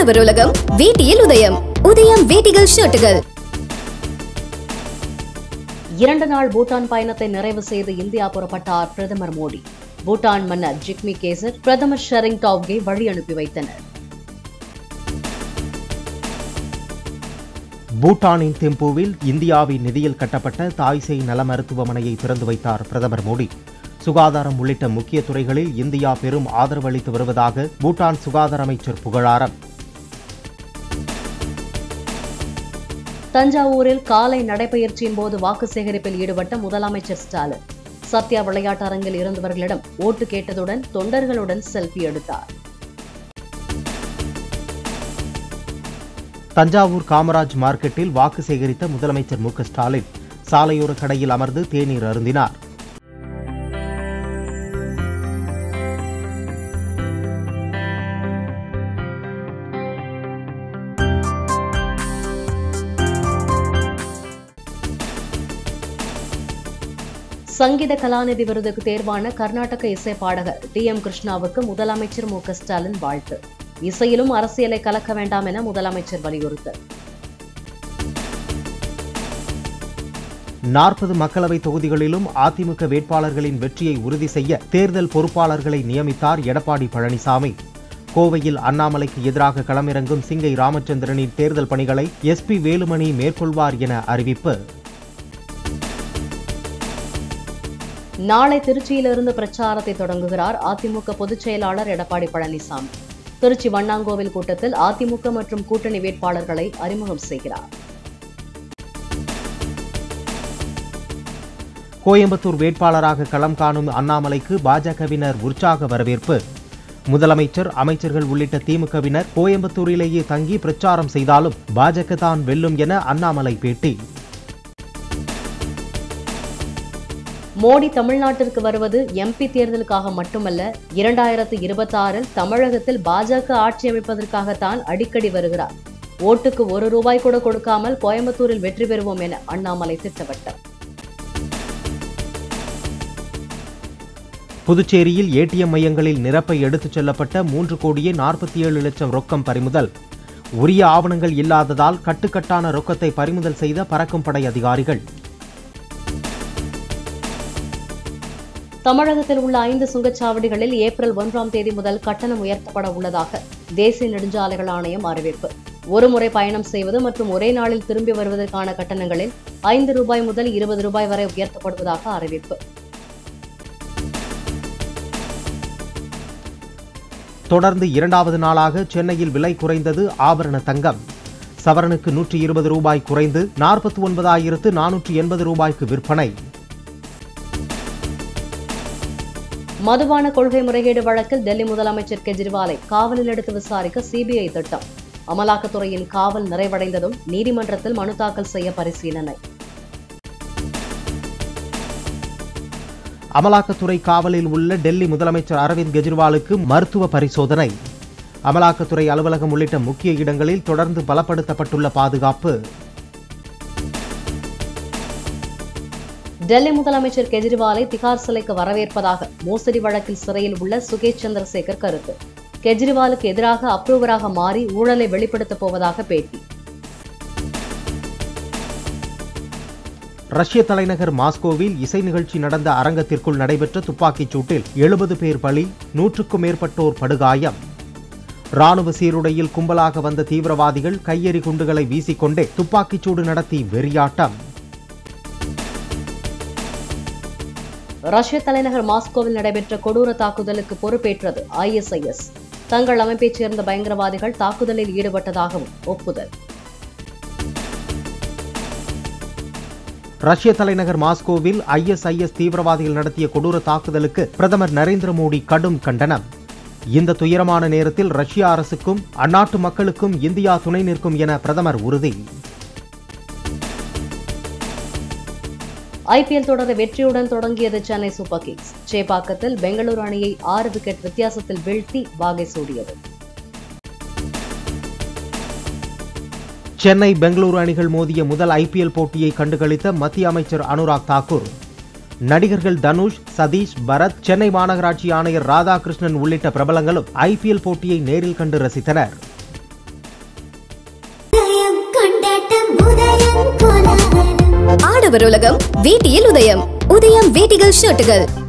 மீனவர் உலகம் வேட்டியில் உதயம் உதயம் வேட்டிகள் ஷர்ட்டுகள் இரண்டு நாள் பூட்டான் பயணத்தை நிறைவு செய்து இந்தியா புறப்பட்டார் பிரதமர் மோடி பூட்டான் மன்னர் ஜிக்மி கேசர் பிரதமர் ஷெரிங் டாப்கே வழி அனுப்பி வைத்தனர் பூட்டானின் திம்புவில் இந்தியாவின் நிதியில் கட்டப்பட்ட தாய்சேய் நல மருத்துவமனையை திறந்து வைத்தார் பிரதமர் மோடி சுகாதாரம் உள்ளிட்ட முக்கிய துறைகளில் இந்தியா பெரும் ஆதரவு அளித்து வருவதாக பூட்டான் சுகாதார அமைச்சர் புகழாரம் தஞ்சாவூரில் காலை நடைபயிற்சியின் போது வாக்கு சேகரிப்பில் ஈடுபட்ட முதலமைச்சர் ஸ்டாலின் சத்யா விளையாட்டு அரங்கில் இருந்தவர்களிடம் ஓட்டு கேட்டதுடன் தொண்டர்களுடன் செல்ஃபி எடுத்தார் தஞ்சாவூர் காமராஜ் மார்க்கெட்டில் வாக்கு சேகரித்த முதலமைச்சர் மு க ஸ்டாலின் சாலையோர கடையில் அமர்ந்து தேநீர் அருந்தினார் சங்கீத கலாநிதி விருதுக்கு தேர்வான கர்நாடக இசை பாடகர் டி எம் கிருஷ்ணாவுக்கு முதலமைச்சர் மு க ஸ்டாலின் வாழ்த்து இசையிலும் அரசியலை கலக்க வேண்டாம் என முதலமைச்சர் வலியுறுத்தல் நாற்பது மக்களவை தொகுதிகளிலும் அதிமுக வேட்பாளர்களின் வெற்றியை உறுதி செய்ய தேர்தல் பொறுப்பாளர்களை நியமித்தார் எடப்பாடி பழனிசாமி கோவையில் அண்ணாமலைக்கு எதிராக களமிறங்கும் சிங்கை ராமச்சந்திரனின் தேர்தல் பணிகளை எஸ்பி வேலுமணி மேற்கொள்வார் என அறிவிப்பு நாளை திருச்சியிலிருந்து பிரச்சாரத்தை தொடங்குகிறார் அதிமுக பொதுச் செயலாளர் எடப்பாடி பழனிசாமி திருச்சி வண்ணாங்கோவில் கூட்டத்தில் அதிமுக மற்றும் கூட்டணி வேட்பாளர்களை அறிமுகம் செய்கிறார் கோயம்புத்தூர் வேட்பாளராக களம் காணும் அண்ணாமலைக்கு பாஜகவினர் உற்சாக வரவேற்பு முதலமைச்சர் அமைச்சர்கள் உள்ளிட்ட திமுகவினர் கோயம்புத்தூரிலேயே தங்கி பிரச்சாரம் செய்தாலும் பாஜக தான் வெல்லும் என அண்ணாமலை பேட்டி மோடி தமிழ்நாட்டிற்கு வருவது எம்பி தேர்தலுக்காக மட்டுமல்ல இரண்டாயிரத்து இருபத்தி ஆறில் தமிழகத்தில் பாஜக ஆட்சி அமைப்பதற்காகத்தான் அடிக்கடி வருகிறார் ஓட்டுக்கு ஒரு ரூபாய் கூட கொடுக்காமல் கோயம்புத்தூரில் வெற்றி பெறுவோம் என அண்ணாமலை திட்டவட்டம் புதுச்சேரியில் ஏடிஎம் மையங்களில் நிரப்ப எடுத்துச் செல்லப்பட்ட மூன்று கோடியே நாற்பத்தி ஏழு லட்சம் ரொக்கம் பறிமுதல் உரிய ஆவணங்கள் இல்லாததால் கட்டுக்கட்டான ரொக்கத்தை பறிமுதல் செய்த பறக்கும் படை அதிகாரிகள் தமிழகத்தில் உள்ள ஐந்து சுங்கச்சாவடிகளில் ஏப்ரல் ஒன்றாம் தேதி முதல் கட்டணம் உயர்த்தப்பட உள்ளதாக தேசிய நெடுஞ்சாலைகள் ஆணையம் அறிவிப்பு ஒருமுறை பயணம் செய்வது மற்றும் ஒரே நாளில் திரும்பி வருவதற்கான கட்டணங்களில் ஐந்து ரூபாய் முதல் இருபது ரூபாய் வரை உயர்த்தப்படுவதாக அறிவிப்பு தொடர்ந்து இரண்டாவது நாளாக சென்னையில் விலை குறைந்தது ஆபரண தங்கம் சவரனுக்கு நூற்றி இருபது ரூபாய் குறைந்து நாற்பத்தி ஒன்பதாயிரத்து நானூற்றி எண்பது ரூபாய்க்கு விற்பனை மதுபான கொள்கை முறைகேடு வழக்கில் டெல்லி முதலமைச்சர் கெஜ்ரிவாலை காவலில் எடுத்து விசாரிக்க சிபிஐ திட்டம் அமலாக்கத்துறையின் காவல் நிறைவடைந்ததும் நீதிமன்றத்தில் மனு தாக்கல் செய்ய பரிசீலனை அமலாக்கத்துறை காவலில் உள்ள டெல்லி முதலமைச்சர் அரவிந்த் கெஜ்ரிவாலுக்கு மருத்துவ பரிசோதனை அமலாக்கத்துறை அலுவலகம் உள்ளிட்ட முக்கிய இடங்களில் தொடர்ந்து பலப்படுத்தப்பட்டுள்ள பாதுகாப்பு டெல்லி முதலமைச்சர் கெஜ்ரிவாலை திகார் சிலைக்கு வரவேற்பதாக மோசடி வழக்கில் சிறையில் உள்ள சுகேஷ் சந்திரசேகர் கருத்து கெஜ்ரிவாலுக்கு எதிராக அப்ரூவராக மாறி ஊழலை வெளிப்படுத்தப் போவதாக பேட்டி ரஷ்ய தலைநகர் மாஸ்கோவில் இசை நிகழ்ச்சி நடந்த அரங்கத்திற்குள் நடைபெற்ற துப்பாக்கிச் சூட்டில் எழுபது பேர் பலி நூற்றுக்கும் மேற்பட்டோர் படுகாயம் ராணுவ சீருடையில் கும்பலாக வந்த தீவிரவாதிகள் கையெறி குண்டுகளை வீசிக்கொண்டே துப்பாக்கிச்சூடு நடத்தி வெறியாட்டம் ரஷ்ய தலைநகர் மாஸ்கோவில் நடைபெற்ற கொடூர தாக்குதலுக்கு பொறுப்பேற்றது ஐஎஸ்ஐஎஸ் தங்கள் அமைப்பைச் சேர்ந்த பயங்கரவாதிகள் தாக்குதலில் ஈடுபட்டதாகவும் ஒப்புதல் ரஷ்ய தலைநகர் மாஸ்கோவில் ஐஎஸ்ஐஎஸ் தீவிரவாதிகள் நடத்திய கொடூர தாக்குதலுக்கு பிரதமர் நரேந்திர மோடி கடும் கண்டனம் இந்த துயரமான நேரத்தில் ரஷ்ய அரசுக்கும் அந்நாட்டு மக்களுக்கும் இந்தியா துணை நிற்கும் என பிரதமர் உறுதி ஐபிஎல் தொடரை வெற்றியுடன் தொடங்கியது சென்னை சூப்பர் கிங்ஸ் சேப்பாக்கத்தில் பெங்களூரு அணியை ஆறு விக்கெட் வித்தியாசத்தில் வீழ்த்தி வாகை சூடியது சென்னை பெங்களூரு அணிகள் மோதிய முதல் ஐபிஎல் போட்டியை கண்டுகளித்த மத்திய அமைச்சர் அனுராக் தாக்கூர் நடிகர்கள் தனுஷ் சதீஷ் பரத் சென்னை மாநகராட்சி ஆணையர் ராதாகிருஷ்ணன் உள்ளிட்ட பிரபலங்களும் ஐபிஎல் போட்டியை நேரில் கண்டு ரசித்தனர் ஆடவர் உலகம் வேட்டியில் உதயம் உதயம் வேட்டிகள் ஷர்ட்டுகள்